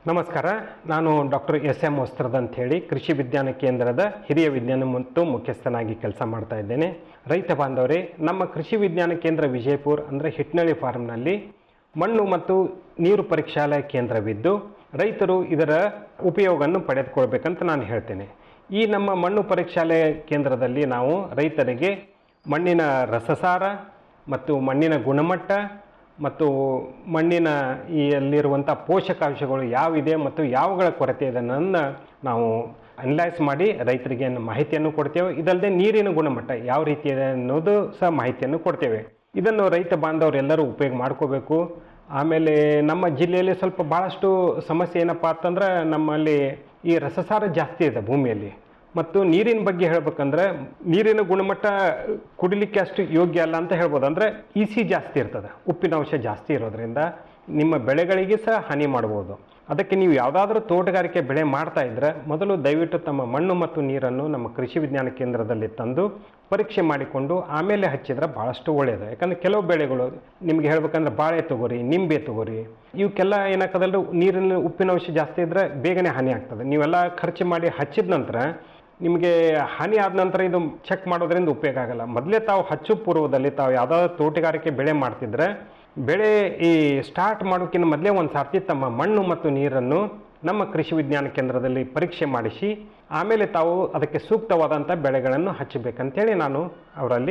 ನಮಸ್ಕಾರ ನಾನು doctor S M ವಸ್ತ್ರದ ಅಂತ ಹೇಳಿ ಕೃಷಿ ವಿಜ್ಞಾನ ಕೇಂದ್ರದ ಹಿರಿಯ ವಿಜ್ಞಾನ ಮತ್ತು ಮುಖ್ಯಸ್ಥನಾಗಿ ಕೆಲಸ ಮಾಡ್ತಾ ಇದ್ದೇನೆ ರೈತ ಬಾಂಧವರೇ ನಮ್ಮ ಕೃಷಿ ವಿಜ್ಞಾನ ಕೇಂದ್ರ ವಿಜಯಪುರ ಅಂದರೆ ಹಿಟ್ನಳ್ಳಿ ಫಾರ್ಮ್ನಲ್ಲಿ ಮಣ್ಣು ಮತ್ತು ನೀರು ಪರೀಕ್ಷಾಲಯ ಕೇಂದ್ರವಿದ್ದು ರೈತರು ಇದರ ಉಪಯೋಗವನ್ನು ಪಡೆದುಕೊಳ್ಬೇಕಂತ ನಾನು ಹೇಳ್ತೇನೆ ಈ ನಮ್ಮ ಮಣ್ಣು ಪರೀಕ್ಷಾಲಯ ಕೇಂದ್ರದಲ್ಲಿ ನಾವು ರೈತರಿಗೆ ಮಣ್ಣಿನ ರಸಸಾರ ಮತ್ತು ಮಣ್ಣಿನ ಗುಣಮಟ್ಟ ಮತ್ತು ಮಣ್ಣಿನ ಈ ಅಲ್ಲಿರುವಂಥ ಪೋಷಕಾಂಶಗಳು ಯಾವಿದೆ ಮತ್ತು ಯಾವಗಳ ಕೊರತೆ ಇದೆ ಅನ್ನೋದನ್ನ ನಾವು ಅನಲೈಸ್ ಮಾಡಿ ರೈತರಿಗೆ ಮಾಹಿತಿಯನ್ನು ಕೊಡ್ತೇವೆ ಇದಲ್ಲದೆ ನೀರಿನ ಗುಣಮಟ್ಟ ಯಾವ ರೀತಿ ಇದೆ ಅನ್ನೋದು ಸಹ ಮಾಹಿತಿಯನ್ನು ಕೊಡ್ತೇವೆ ಇದನ್ನು ರೈತ ಬಾಂಧವರೆಲ್ಲರೂ ಉಪಯೋಗ ಮಾಡ್ಕೋಬೇಕು ಆಮೇಲೆ ನಮ್ಮ ಜಿಲ್ಲೆಯಲ್ಲಿ ಸ್ವಲ್ಪ ಭಾಳಷ್ಟು ಸಮಸ್ಯೆ ಏನಪ್ಪ ಅಂತಂದ್ರೆ ನಮ್ಮಲ್ಲಿ ಈ ರಸಸಾರ ಜಾಸ್ತಿ ಇದೆ ಭೂಮಿಯಲ್ಲಿ ಮತ್ತು ನೀರಿನ ಬಗ್ಗೆ ಹೇಳ್ಬೇಕಂದ್ರೆ ನೀರಿನ ಗುಣಮಟ್ಟ ಕುಡಿಲಿಕ್ಕೆ ಅಷ್ಟು ಯೋಗ್ಯ ಅಲ್ಲ ಅಂತ ಹೇಳ್ಬೋದು ಅಂದರೆ ಇಸಿ ಜಾಸ್ತಿ ಇರ್ತದೆ ಉಪ್ಪಿನ ಅಂಶ ಜಾಸ್ತಿ ಇರೋದ್ರಿಂದ ನಿಮ್ಮ ಬೆಳೆಗಳಿಗೆ ಸಹ ಹಾನಿ ಮಾಡ್ಬೋದು ಅದಕ್ಕೆ ನೀವು ಯಾವುದಾದ್ರೂ ತೋಟಗಾರಿಕೆ ಬೆಳೆ ಮಾಡ್ತಾ ಇದ್ರೆ ಮೊದಲು ದಯವಿಟ್ಟು ತಮ್ಮ ಮಣ್ಣು ಮತ್ತು ನೀರನ್ನು ನಮ್ಮ ಕೃಷಿ ವಿಜ್ಞಾನ ಕೇಂದ್ರದಲ್ಲಿ ತಂದು ಪರೀಕ್ಷೆ ಮಾಡಿಕೊಂಡು ಆಮೇಲೆ ಹಚ್ಚಿದ್ರೆ ಭಾಳಷ್ಟು ಒಳ್ಳೆಯದು ಯಾಕಂದರೆ ಕೆಲವು ಬೆಳೆಗಳು ನಿಮ್ಗೆ ಹೇಳ್ಬೇಕಂದ್ರೆ ಬಾಳೆ ತಗೋರಿ ನಿಂಬೆ ತಗೋರಿ ಇವಕ್ಕೆಲ್ಲ ಏನಾಗ್ತದಲ್ಲ ನೀರಿನ ಉಪ್ಪಿನ ಅಂಶ ಜಾಸ್ತಿ ಇದ್ದರೆ ಬೇಗನೆ ಹಾನಿ ಆಗ್ತದೆ ನೀವೆಲ್ಲ ಖರ್ಚು ಮಾಡಿ ಹಚ್ಚಿದ ನಂತರ ನಿಮಗೆ ಹಾನಿ ಆದ ನಂತರ ಇದು ಚೆಕ್ ಮಾಡೋದ್ರಿಂದ ಉಪಯೋಗ ಆಗಲ್ಲ ಮೊದಲೇ ತಾವು ಹಚ್ಚು ಪೂರ್ವದಲ್ಲಿ ತಾವು ಯಾವುದಾದ್ರು ತೋಟಗಾರಿಕೆ ಬೆಳೆ ಮಾಡ್ತಿದ್ರೆ ಬೆಳೆ ಈ ಸ್ಟಾರ್ಟ್ ಮಾಡೋಕ್ಕಿಂತ ಮೊದಲೇ ಒಂದು ಸರ್ತಿ ತಮ್ಮ ಮಣ್ಣು ಮತ್ತು ನೀರನ್ನು ನಮ್ಮ ಕೃಷಿ ವಿಜ್ಞಾನ ಕೇಂದ್ರದಲ್ಲಿ ಪರೀಕ್ಷೆ ಮಾಡಿಸಿ ಆಮೇಲೆ ತಾವು ಅದಕ್ಕೆ ಸೂಕ್ತವಾದಂಥ ಬೆಳೆಗಳನ್ನು ಹಚ್ಚಬೇಕಂತೇಳಿ ನಾನು ಅವರಲ್ಲಿ